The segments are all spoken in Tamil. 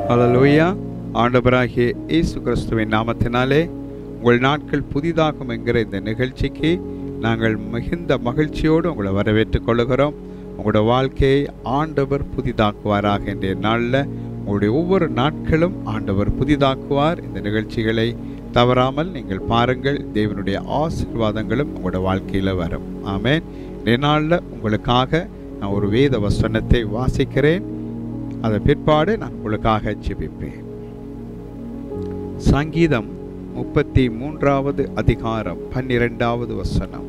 ஹalleluya ஆண்டவராகிய இயேசு கிறிஸ்துவின் நாமத்தினாலே உங்கள் நாட்கள் புதிதாகும் என்கிற இந்த நிகழ்ச்சிக்கு நாங்கள் மிகுந்த மகிழ்ச்சியோடு உங்களை வரவேற்றுக் கொள்கிறோம் உங்களோட வாழ்க்கையை ஆண்டவர் புதிதாக்குவாராக இன்றைய நாளில் உங்களுடைய ஒவ்வொரு நாட்களும் ஆண்டவர் புதிதாக்குவார் இந்த நிகழ்ச்சிகளை தவறாமல் நீங்கள் பாருங்கள் தேவனுடைய ஆசீர்வாதங்களும் உங்களோட வாழ்க்கையில் வரும் ஆமென் இன்றைய நாளில் உங்களுக்காக நான் ஒரு வேத வசனத்தை வாசிக்கிறேன் அதன் பிற்பாடு நான் உங்களுக்காக ஜெபிப்பேன் சங்கீதம் முப்பத்தி மூன்றாவது அதிகாரம் பன்னிரெண்டாவது வசனம்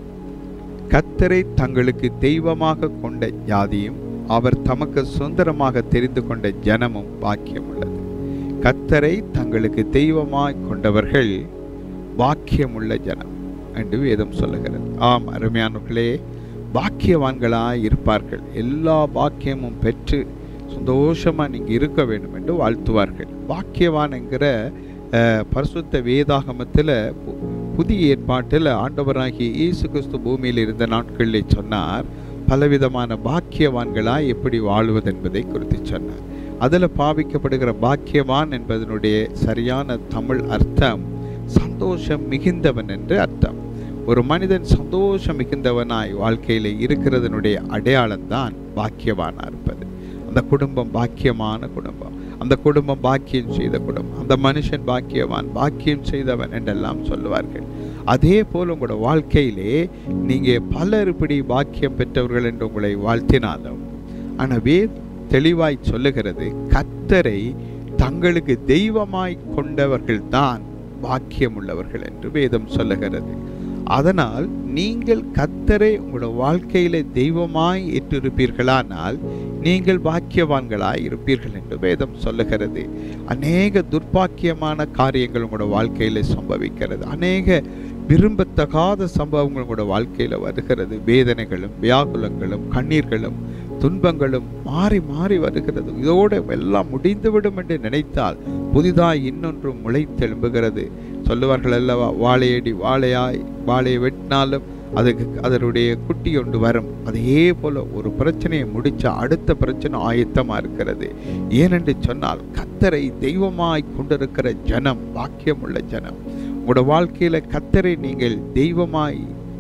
கத்தரை தங்களுக்கு தெய்வமாக கொண்ட ஜாதியும் அவர் தமக்கு சுந்தரமாக தெரிந்து கொண்ட ஜனமும் பாக்கியம் உள்ளது கத்தரை தங்களுக்கு தெய்வமாய் கொண்டவர்கள் பாக்கியமுள்ள ஜனம் என்று வேதம் சொல்லுகிறது ஆம் அருமையானவர்களே பாக்கியவான்களாய் இருப்பார்கள் எல்லா பாக்கியமும் பெற்று சந்தோஷமாக நீங்கள் இருக்க வேண்டும் என்று வாழ்த்துவார்கள் பாக்கியவான் என்கிற அஹ், பரிசுத்த வேதாகமத்தில் பு- புதிய ஏற்பாட்டில் ஆண்டவராகிய இயேசு கிறிஸ்து பூமியில் இருந்த நாட்களில் சொன்னார் பலவிதமான பாக்கியவான்களாய் எப்படி வாழ்வது என்பதை குறித்து சொன்னார் அதில் பாவிக்கப்படுகிற பாக்கியவான் என்பதனுடைய சரியான தமிழ் அர்த்தம் சந்தோஷம் மிகுந்தவன் என்று அர்த்தம் ஒரு மனிதன் சந்தோஷம் மிகுந்தவனாய் வாழ்க்கையில் இருக்கிறதனுடைய அடையாளம்தான் பாக்கியவானா இருப்பது அந்த குடும்பம் பாக்கியமான குடும்பம் அந்த குடும்பம் பாக்கியம் செய்த குடும்பம் அந்த மனுஷன் பாக்கியவான் பாக்கியம் செய்தவன் என்றெல்லாம் சொல்லுவார்கள் அதே போல் உங்களோட வாழ்க்கையிலே நீங்கள் பலர் இப்படி பாக்கியம் பெற்றவர்கள் என்று உங்களை வாழ்த்தினாலும் எனவே தெளிவாய் சொல்லுகிறது கத்தரை தங்களுக்கு தெய்வமாய் கொண்டவர்கள் தான் பாக்கியம் உள்ளவர்கள் என்று வேதம் சொல்லுகிறது அதனால் நீங்கள் கத்தரை உங்களோட வாழ்க்கையில தெய்வமாய் ஏற்றிருப்பீர்களானால் நீங்கள் பாக்கியவான்களாய் இருப்பீர்கள் என்று வேதம் சொல்லுகிறது அநேக துர்ப்பாக்கியமான காரியங்கள் உங்களோட வாழ்க்கையில சம்பவிக்கிறது அநேக விரும்பத்தகாத சம்பவங்கள் உங்களோட வாழ்க்கையில வருகிறது வேதனைகளும் வியாகுலங்களும் கண்ணீர்களும் துன்பங்களும் மாறி மாறி வருகிறது இதோடு எல்லாம் முடிந்துவிடும் என்று நினைத்தால் புதிதாய் இன்னொன்று முளைத்தெழும்புகிறது சொல்லுவார்கள் அல்லவா வாழையடி வாழையாய் வாழையை வெட்டினாலும் அதுக்கு அதனுடைய குட்டி ஒன்று வரும் அதே போல ஒரு பிரச்சனையை முடிச்சா அடுத்த பிரச்சனை ஆயத்தமா இருக்கிறது ஏனென்று சொன்னால் கத்தரை தெய்வமாய் கொண்டிருக்கிற ஜனம் பாக்கியமுள்ள ஜனம் உங்களோட வாழ்க்கையில கத்தரை நீங்கள் தெய்வமாய்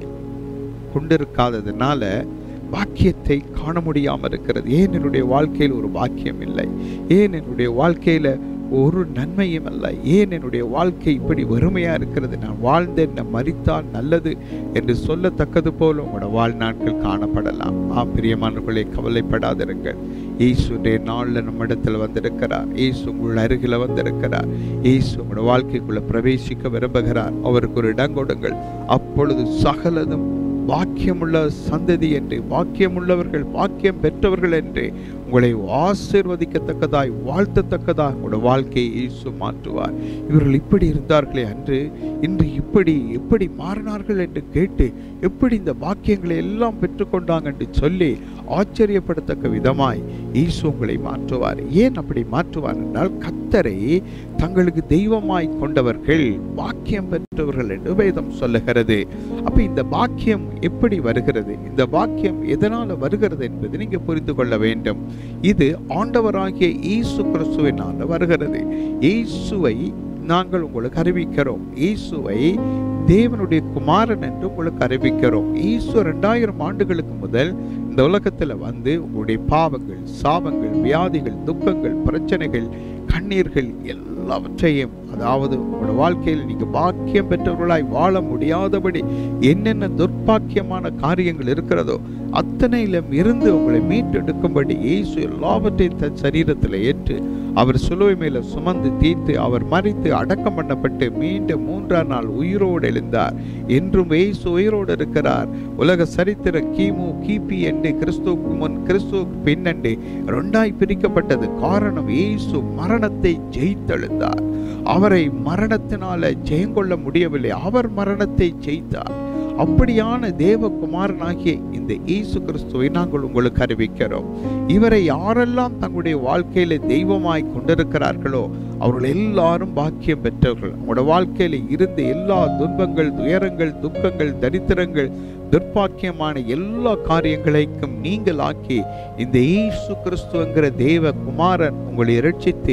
கொண்டிருக்காததுனால பாக்கியத்தை காண முடியாமல் இருக்கிறது ஏன் என்னுடைய வாழ்க்கையில் ஒரு பாக்கியம் இல்லை ஏன் என்னுடைய வாழ்க்கையில ஒரு நன்மையும் அல்ல ஏன் என்னுடைய வாழ்க்கை இப்படி வறுமையா இருக்கிறது நான் வாழ்ந்தேன் நான் மறித்தால் நல்லது என்று சொல்லத்தக்கது போல உங்களோட வாழ்நாட்கள் காணப்படலாம் ஆ பிரியமானவர்களே கவலைப்படாதிருங்கள் இயேசுடைய நாளில் நம்ம இடத்துல வந்திருக்கிறார் இயேசு உங்கள் அருகில் வந்திருக்கிறார் இயேசு உங்களோட வாழ்க்கைக்குள்ள பிரவேசிக்க விரும்புகிறார் அவருக்கு ஒரு இடம் கொடுங்கள் அப்பொழுது சகலதும் பாக்கியமுள்ள சந்ததி என்று பாக்கியமுள்ளவர்கள் பாக்கியம் பெற்றவர்கள் என்று உங்களை ஆசீர்வதிக்கத்தக்கதாய் வாழ்த்தத்தக்கதாய் உங்களோட வாழ்க்கையை இயேசு மாற்றுவார் இவர்கள் இப்படி இருந்தார்களே அன்று இன்று இப்படி எப்படி மாறினார்கள் என்று கேட்டு எப்படி இந்த பாக்கியங்களை எல்லாம் பெற்றுக்கொண்டாங்க என்று சொல்லி ஆச்சரியப்படத்தக்க விதமாய் இயேசு உங்களை மாற்றுவார் ஏன் அப்படி மாற்றுவார் என்றால் கத்தரை தங்களுக்கு தெய்வமாய் கொண்டவர்கள் பாக்கியம் பெற்றவர்கள் என்று வேதம் சொல்லுகிறது அப்ப இந்த பாக்கியம் எப்படி வருகிறது இந்த பாக்கியம் எதனால வருகிறது என்பதை நீங்க புரிந்து கொள்ள வேண்டும் இது ஆண்டவராகிய இயேசு கிறிஸ்துவினால வருகிறது இயேசுவை நாங்கள் உங்களுக்கு அறிவிக்கிறோம் இயேசுவை தேவனுடைய குமாரன் என்று உங்களுக்கு அறிவிக்கிறோம் இயேசு ரெண்டாயிரம் ஆண்டுகளுக்கு முதல் இந்த உலகத்துல வந்து உங்களுடைய பாவங்கள் சாபங்கள் வியாதிகள் துக்கங்கள் பிரச்சனைகள் கண்ணீர்கள் எல்லாவற்றையும் அதாவது உங்களோட வாழ்க்கையில் நீங்க பாக்கியம் பெற்றவர்களாய் வாழ முடியாதபடி என்னென்ன துர்ப்பாக்கியமான காரியங்கள் இருக்கிறதோ அத்தனையிலும் இருந்து உங்களை மீட்டெடுக்கும்படி இயேசு எல்லாவற்றையும் தன் சரீரத்தில் ஏற்று அவர் சிலுவை மேல சுமந்து தீர்த்து அவர் மறித்து அடக்கம் பண்ணப்பட்டு மீண்டும் மூன்றாம் நாள் உயிரோடு எழுந்தார் என்றும் இயேசு உயிரோடு இருக்கிறார் உலக சரித்திர கிமு கிபி என்று கிறிஸ்துவுக்கு முன் கிறிஸ்துவுக்கு பின் என்று ரெண்டாய் பிரிக்கப்பட்டது காரணம் இயேசு மரணத்தை ஜெயித்தெழுந்தார் அவரை மரணத்தினால ஜெயங்கொள்ள முடியவில்லை அவர் மரணத்தை ஜெயித்தார் அப்படியான தேவகுமாரனாகிய இந்த இயேசு கிறிஸ்துவை நாங்கள் உங்களுக்கு அறிவிக்கிறோம் இவரை யாரெல்லாம் தங்களுடைய வாழ்க்கையில தெய்வமாய் கொண்டிருக்கிறார்களோ அவர்கள் எல்லாரும் பாக்கியம் பெற்றவர்கள் அவங்களோட வாழ்க்கையில இருந்த எல்லா துன்பங்கள் துயரங்கள் துக்கங்கள் தரித்திரங்கள் துர்ப்பாக்கியமான எல்லா காரியங்களைக்கும் நீங்கள் ஆக்கி இந்த இயேசு கிறிஸ்துவங்கிற தேவ குமாரன் உங்களை இரட்சித்து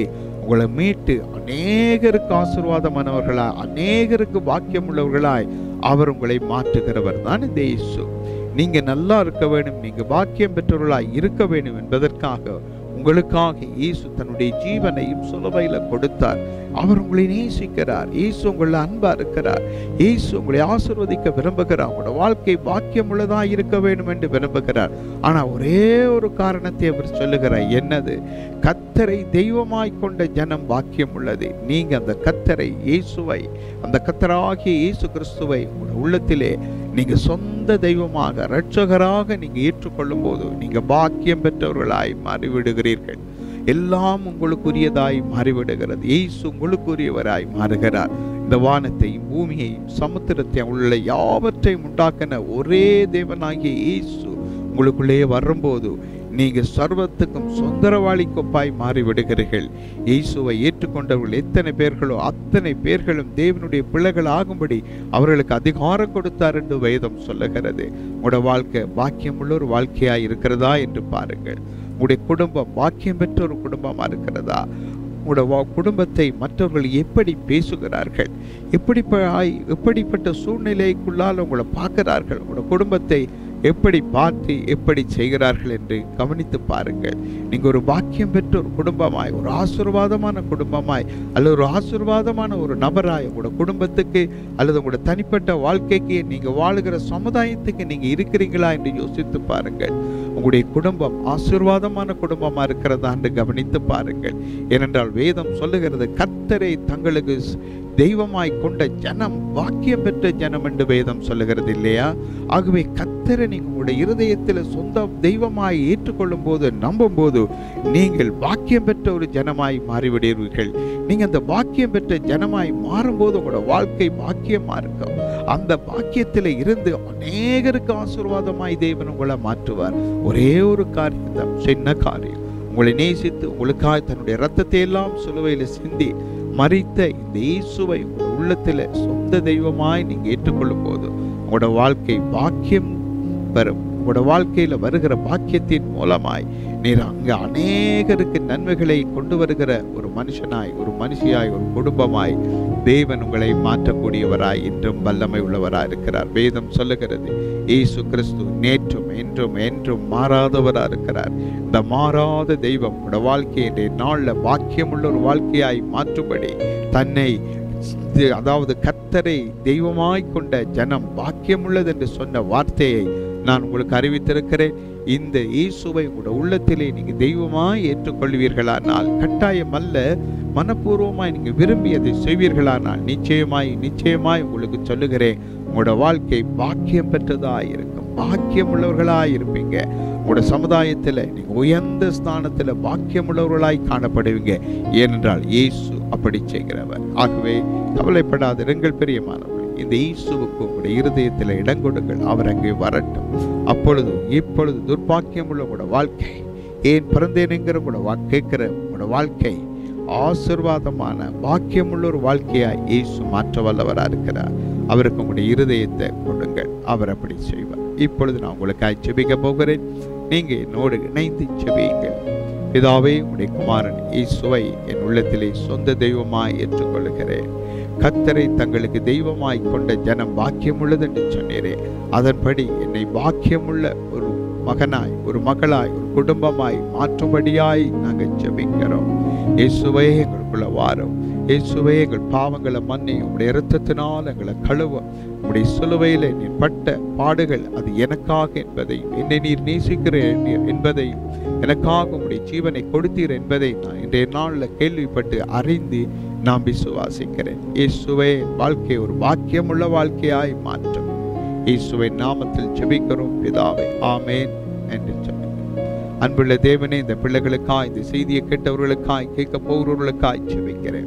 உங்களை மீட்டு அநேகருக்கு ஆசீர்வாதமானவர்களாய் அநேகருக்கு பாக்கியம் உள்ளவர்களாய் அவர் உங்களை மாற்றுகிறவர் தான் இந்த இயேசு நீங்க நல்லா இருக்க வேண்டும் நீங்க பாக்கியம் பெற்றவர்களாய் இருக்க வேண்டும் என்பதற்காக உங்களுக்காக இயேசு தன்னுடைய ஜீவனையும் சுலபையில கொடுத்தார் அவர் உங்களை நேசிக்கிறார் இயேசு உங்களை அன்பா இருக்கிறார் இயேசு உங்களை ஆசிர்வதிக்க விரும்புகிறார் உங்களோட வாழ்க்கை பாக்கியம் உள்ளதா இருக்க வேண்டும் என்று விரும்புகிறார் ஆனா ஒரே ஒரு காரணத்தை அவர் சொல்லுகிறார் என்னது கத்தரை தெய்வமாய் கொண்ட ஜனம் பாக்கியம் உள்ளது நீங்க அந்த கத்தரை இயேசுவை அந்த கத்தராகிய இயேசு கிறிஸ்துவை உங்களோட உள்ளத்திலே நீங்க சொந்த தெய்வமாக இரட்சகராக நீங்க ஏற்றுக்கொள்ளும் போது நீங்க பாக்கியம் பெற்றவர்களாய் மாறிவிடுகிறீர்கள் எல்லாம் உங்களுக்குரியதாய் மாறிவிடுகிறது இயேசு உங்களுக்குரியவராய் மாறுகிறார் இந்த வானத்தையும் பூமியையும் சமுத்திரத்தையும் உள்ள யாவற்றையும் உண்டாக்கின ஒரே தேவனாகிய இயேசு உங்களுக்குள்ளே வரும்போது நீங்க சர்வத்துக்கும் சொந்தரவாளி கொப்பாய் மாறிவிடுகிறீர்கள் இயேசுவை ஏற்றுக்கொண்டவர்கள் எத்தனை பேர்களோ அத்தனை பேர்களும் தேவனுடைய பிள்ளைகள் ஆகும்படி அவர்களுக்கு அதிகாரம் கொடுத்தார் என்று வேதம் சொல்லுகிறது உங்களோட வாழ்க்கை பாக்கியமுள்ள ஒரு வாழ்க்கையாய் இருக்கிறதா என்று பாருங்கள் உங்களுடைய குடும்பம் பாக்கியம் பெற்ற ஒரு குடும்பமா இருக்கிறதா உங்களோட வா- குடும்பத்தை மற்றவர்கள் எப்படி பேசுகிறார்கள் எப்படி எப்படிப்பட்ட சூழ்நிலைக்குள்ளால் உங்களை பார்க்கிறார்கள் உங்களோட குடும்பத்தை எப்படி பார்த்து எப்படி செய்கிறார்கள் என்று கவனித்து பாருங்கள் நீங்க ஒரு பாக்கியம் பெற்ற ஒரு குடும்பமாய் ஒரு ஆசீர்வாதமான குடும்பமாய் அல்லது ஒரு ஆசீர்வாதமான ஒரு நபராய் உங்களோட குடும்பத்துக்கு அல்லது உங்களோட தனிப்பட்ட வாழ்க்கைக்கு நீங்க வாழுகிற சமுதாயத்துக்கு நீங்க இருக்கிறீங்களா என்று யோசித்து பாருங்கள் உங்களுடைய குடும்பம் ஆசீர்வாதமான குடும்பமா இருக்கிறதா என்று கவனித்து பாருங்கள் ஏனென்றால் வேதம் சொல்லுகிறது கர்த்தரை தங்களுக்கு ஸ்- தெய்வமாய் கொண்ட ஜனம் பாக்கியம் பெற்ற ஜனம் என்று வேதம் சொல்லுகிறது இல்லையா ஆகவே கர்த்தரை நீங்க உங்களுடைய இருதயத்தில் சொந்த தெய்வமாய் ஏற்றுக்கொள்ளும் போது நம்பும் போது நீங்கள் பாக்கியம் பெற்ற ஒரு ஜனமாய் மாறிவிடுவீர்கள் நீங்க அந்த பாக்கியம் பெற்ற ஜனமாய் மாறும்போது உங்களோட வாழ்க்கை பாக்கியமா இருக்கும் அந்த பாக்கியத்தில் இருந்து அநேகருக்கு ஆசீர்வாதமாய் தேவன் உங்களை மாற்றுவார் ஒரே ஒரு காரியம் தான் சின்ன காரியம் உங்களை நேசித்து உங்களுக்காக தன்னுடைய ரத்தத்தை எல்லாம் சிலுவையில் சிந்தி மறித்த இந்த இயேசுவை உங்கள் உள்ளத்தில் சொந்த தெய்வமாய் நீங்க ஏற்றுக்கொள்ளும் போது உங்களோட வாழ்க்கை பாக்கியம் வரும் உங்களோட வாழ்க்கையில வருகிற பாக்கியத்தின் மூலமாய் நீர் அங்க அநேகருக்கு நன்மைகளை கொண்டு வருகிற ஒரு மனுஷனாய் ஒரு மனுஷியாய் ஒரு குடும்பமாய் தேவன் உங்களை மாற்றக்கூடியவராய் என்றும் வல்லமை உள்ளவராய் இருக்கிறார் வேதம் சொல்லுகிறது இயேசு கிறிஸ்து நேற்றும் என்றும் என்றும் மாறாதவராக இருக்கிறார் இந்த மாறாத தெய்வம் உங்களோட வாழ்க்கையை இன்றைய நாளில் பாக்கியமுள்ள ஒரு வாழ்க்கையாய் மாற்றும்படி தன்னை இது- அதாவது கத்தரை தெய்வமாய் கொண்ட ஜனம் பாக்கியமுள்ளது என்று சொன்ன வார்த்தையை நான் உங்களுக்கு அறிவித்திருக்கிறேன் இந்த இயேசுவை உங்களோட உள்ளத்திலே நீங்க தெய்வமாய் ஏற்றுக்கொள்வீர்களானால் கட்டாயம் அல்ல மனப்பூர்வமாய் நீங்க விரும்பி அதை செய்வீர்களானால் நிச்சயமாய் நிச்சயமாய் உங்களுக்கு சொல்லுகிறேன் உங்களோட வாழ்க்கை பாக்கியம் பெற்றதாய் இருக்கும் பாக்கியம் உள்ளவர்களாய் இருப்பீங்க உங்களோட சமுதாயத்தில் நீங்க உயர்ந்த ஸ்தானத்தில் பாக்கியம் உள்ளவர்களாய் காணப்படுவீங்க ஏனென்றால் இயேசு அப்படி செய்கிறவர் ஆகவே கவலைப்படாதிருங்கள் பெரியமானவர்கள் இந்த இயேசுவுக்கு உங்களுடைய இருதயத்தில் இடம் கொடுங்கள் அவர் அங்கே வரட்டும் அப்பொழுது இப்பொழுது துர்பாக்கியம் உள்ள உங்களோட வாழ்க்கை ஏன் பிறந்தேனுங்கிற உங்களோட வா கேட்கிற உங்களோட வாழ்க்கை ஆசிர்வாதமான பாக்கியமுள்ள ஒரு வாழ்க்கையாய் இயேசு மாற்ற வல்லவராக இருக்கிறார் அவருக்கு உங்களுடைய இருதயத்தை கொடுங்கள் அவர் அப்படி செய்வார் இப்பொழுது நான் உங்களுக்காக செபிக்க போகிறேன் நீங்க என்னோடு இணைந்து செபியுங்கள் பிதாவே உடைய குமாரன் இயேசுவை என் உள்ளத்திலே சொந்த தெய்வமாய் ஏற்றுக்கொள்கிறேன் கத்தரை தங்களுக்கு தெய்வமாய் கொண்ட ஜனம் பாக்கியமுள்ளது என்று சொன்னீரே அதன்படி என்னை பாக்கியமுள்ள ஒரு மகனாய் ஒரு மகளாய் ஒரு குடும்பமாய் மாற்றும்படியாய் நாங்கள் ஜெபிக்கிறோம் இயேசுவே எங்களுக்குள்ள வாரம் இயேசுவே எங்கள் பாவங்களை மன்னி உடைய இரத்தத்தினால் எங்களை கழுவ உடைய சிலுவையில் நீர் பட்ட பாடுகள் அது எனக்காக என்பதையும் என்னை நீர் நேசிக்கிறேன் என்பதையும் எனக்காக உடைய ஜீவனை கொடுத்தீர் என்பதை நான் இன்றைய நாளில் கேள்விப்பட்டு அறிந்து நான் விசுவாசிக்கிறேன் இயேசுவே என் வாழ்க்கை ஒரு பாக்கியமுள்ள வாழ்க்கையாய் மாற்றும் இயேசுவை நாமத்தில் ஜெபிக்கிறோம் பிதாவே ஆமேன் என்று ஜெபிக்கிறோம் அன்புள்ள தேவனே இந்த பிள்ளைகளுக்காய் இந்த செய்தியை கேட்டவர்களுக்காய் கேட்க போகிறவர்களுக்காய் ஜெபிக்கிறேன்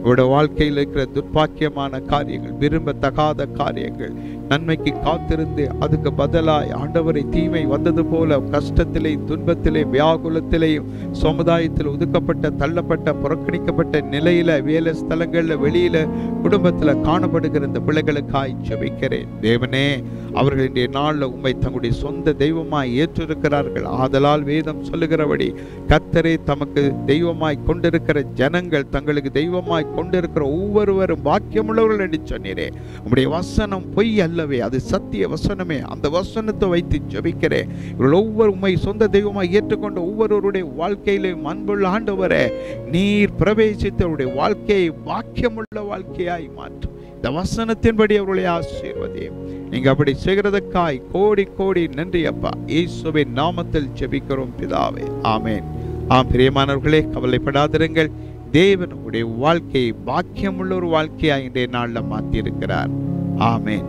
உங்களுடைய வாழ்க்கையில் இருக்கிற துர்ப்பாக்கியமான காரியங்கள் விரும்பத்தகாத காரியங்கள் நன்மைக்கு காத்திருந்து அதுக்கு பதிலாய் ஆண்டவரை தீமை வந்தது போல கஷ்டத்திலே துன்பத்திலே வியாகுலத்திலேயும் சமுதாயத்தில் ஒதுக்கப்பட்ட தள்ளப்பட்ட புறக்கணிக்கப்பட்ட நிலையில வேலை ஸ்தலங்கள்ல வெளியில குடும்பத்துல காணப்படுகிற இந்த பிள்ளைகளுக்காய் ஜெபிக்கிறேன் தேவனே அவர்கள் இன்றைய நாளில் உண்மை தங்களுடைய சொந்த தெய்வமாய் ஏற்றிருக்கிறார்கள் ஆதலால் வேதம் சொல்லுகிறபடி கத்தரே தமக்கு தெய்வமாய் கொண்டிருக்கிற ஜனங்கள் தங்களுக்கு தெய்வமாய் கொண்டிருக்கிற ஒவ்வொருவரும் பாக்கியமுள்ளவர்கள் என்று சொன்னீரே உம்முடைய வசனம் பொய் அல்லவே அது சத்திய வசனமே அந்த வசனத்தை வைத்து ஜெபிக்கிறேன் இவர்கள் ஒவ்வொரு உண்மை சொந்த தெய்வமாய் ஏற்றுக்கொண்ட ஒவ்வொருவருடைய வாழ்க்கையிலும் அன்புள்ள ஆண்டவரே நீர் பிரவேசித்த அவருடைய வாழ்க்கையை பாக்கியமுள்ள வாழ்க்கையாய் மாற்றும் இந்த வசனத்தின்படி அவர்களை ஆசீர்வதியும் நீங்க அப்படி செய்கிறதுக்காய் கோடி கோடி நன்றி அப்பா இயேசுவின் நாமத்தில் ஜெபிக்கிறோம் பிதாவே ஆமென் ஆம் பிரியமானவர்களே கவலைப்படாதிருங்கள் தேவன் உங்களுடைய வாழ்க்கையை பாக்கியமுள்ள ஒரு வாழ்க்கையா இன்றைய நாளில் மாற்றியிருக்கிறார் ஆமென்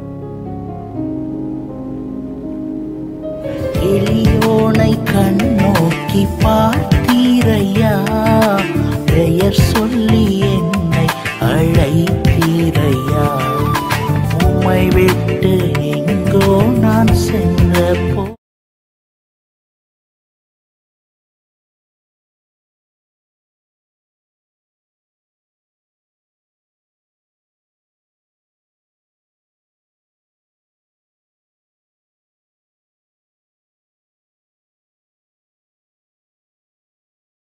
எளியோனை கண்ணோக்கி பார்த்தீரையா பெயர் சொல்லி என்னை அழைத்தீரையா உம்மை விட்டு எங்கோ நான் சென்ற போ